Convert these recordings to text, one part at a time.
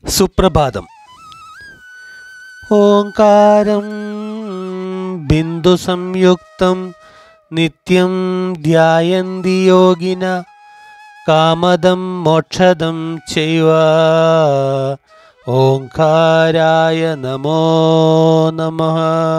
സുപ്രഭാതം ഓങ്കാരം ബിന്ദു സംയുക്തം നിത്യം ധ്യായന്തി യോഗിന കാമദം മോക്ഷദം ചൈവ ഓങ്കാരായ നമോ നമഃ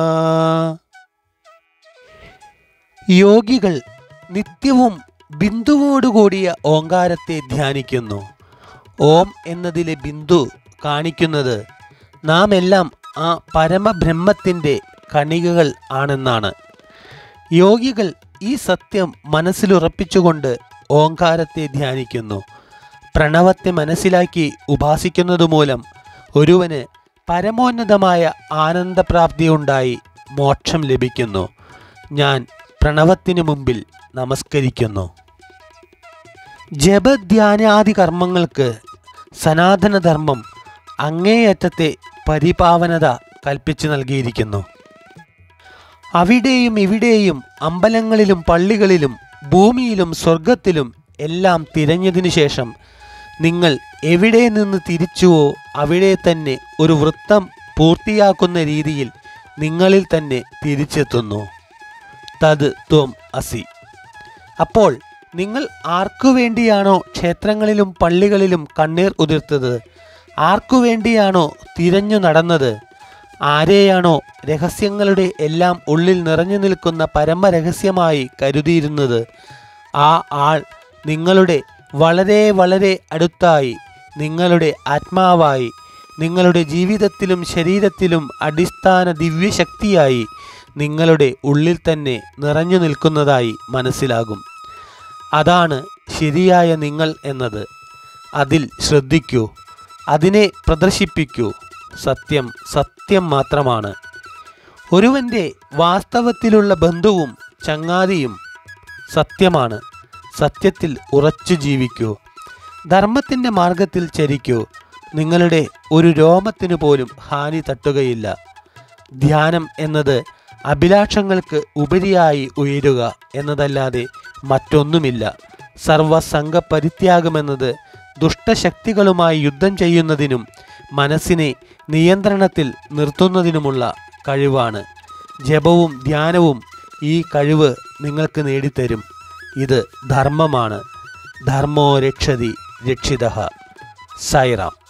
യോഗികൾ നിത്യവും ബിന്ദുവോടുകൂടിയ ഓങ്കാരത്തെ ധ്യാനിക്കുന്നു ഓം എന്നതിലെ ബിന്ദു കാണിക്കുന്നത് നാം എല്ലാം ആ പരമബ്രഹ്മത്തിൻ്റെ കണികകൾ ആണെന്നാണ് യോഗികൾ ഈ സത്യം മനസ്സിലുറപ്പിച്ചുകൊണ്ട് ഓങ്കാരത്തെ ധ്യാനിക്കുന്നു പ്രണവത്തെ മനസ്സിലാക്കി ഉപാസിക്കുന്നതുമൂലം ഒരുവന് പരമോന്നതമായ ആനന്ദപ്രാപ്തി ഉണ്ടായി മോക്ഷം ലഭിക്കുന്നു ഞാൻ പ്രണവത്തിനു മുമ്പിൽ നമസ്കരിക്കുന്നു ജപധ്യാനാദി കർമ്മങ്ങൾക്ക് സനാതനധർമ്മം അങ്ങേയറ്റത്തെ പരിപാവനത കൽപ്പിച്ചു നൽകിയിരിക്കുന്നു അവിടെയും ഇവിടെയും അമ്പലങ്ങളിലും പള്ളികളിലും ഭൂമിയിലും സ്വർഗത്തിലും എല്ലാം തിരഞ്ഞതിനു ശേഷം നിങ്ങൾ എവിടെ നിന്ന് തിരിച്ചുവോ അവിടെ തന്നെ ഒരു വൃത്തം പൂർത്തിയാക്കുന്ന രീതിയിൽ നിങ്ങളിൽ തന്നെ തിരിച്ചെത്തുന്നു തത് ത്വം അസി അപ്പോൾ നിങ്ങൾ ആർക്കു വേണ്ടിയാണോ ക്ഷേത്രങ്ങളിലും പള്ളികളിലും കണ്ണീർ ഉതിർത്തത് ആർക്കു വേണ്ടിയാണോ തിരഞ്ഞു നടന്നത് ആരെയാണോ രഹസ്യങ്ങളുടെ എല്ലാം ഉള്ളിൽ നിറഞ്ഞു നിൽക്കുന്ന പരമരഹസ്യമായി കരുതിയിരുന്നത് ആ ആൾ നിങ്ങളുടെ വളരെ വളരെ അടുത്തായി നിങ്ങളുടെ ആത്മാവായി നിങ്ങളുടെ ജീവിതത്തിലും ശരീരത്തിലും അടിസ്ഥാന ദിവ്യശക്തിയായി നിങ്ങളുടെ ഉള്ളിൽ തന്നെ നിറഞ്ഞു നിൽക്കുന്നതായി മനസ്സിലാകും അതാണ് ശരിയായ നിങ്ങൾ എന്നത് അതിൽ ശ്രദ്ധിക്കൂ അതിനെ പ്രദർശിപ്പിക്കൂ സത്യം സത്യം മാത്രമാണ് ഒരുവൻ്റെ വാസ്തവത്തിലുള്ള ബന്ധുവും ചങ്ങാതിയും സത്യമാണ് സത്യത്തിൽ ഉറച്ചു ജീവിക്കൂ ധർമ്മത്തിൻ്റെ മാർഗത്തിൽ ചരിക്കൂ നിങ്ങളുടെ ഒരു രോമത്തിനു പോലും ഹാനി തട്ടുകയില്ല ധ്യാനം എന്നത് അഭിലാഷങ്ങൾക്ക് ഉപരിയായി ഉയരുക എന്നതല്ലാതെ മറ്റൊന്നുമില്ല സർവസംഘ പരിത്യാഗമെന്നത് ദുഷ്ടശക്തികളുമായി യുദ്ധം ചെയ്യുന്നതിനും മനസ്സിനെ നിയന്ത്രണത്തിൽ നിർത്തുന്നതിനുമുള്ള കഴിവാണ് ജപവും ധ്യാനവും ഈ കഴിവ് നിങ്ങൾക്ക് നേടിത്തരും ഇത് ധർമ്മമാണ് ധർമ്മോ രക്ഷതി രക്ഷിത സൈറാം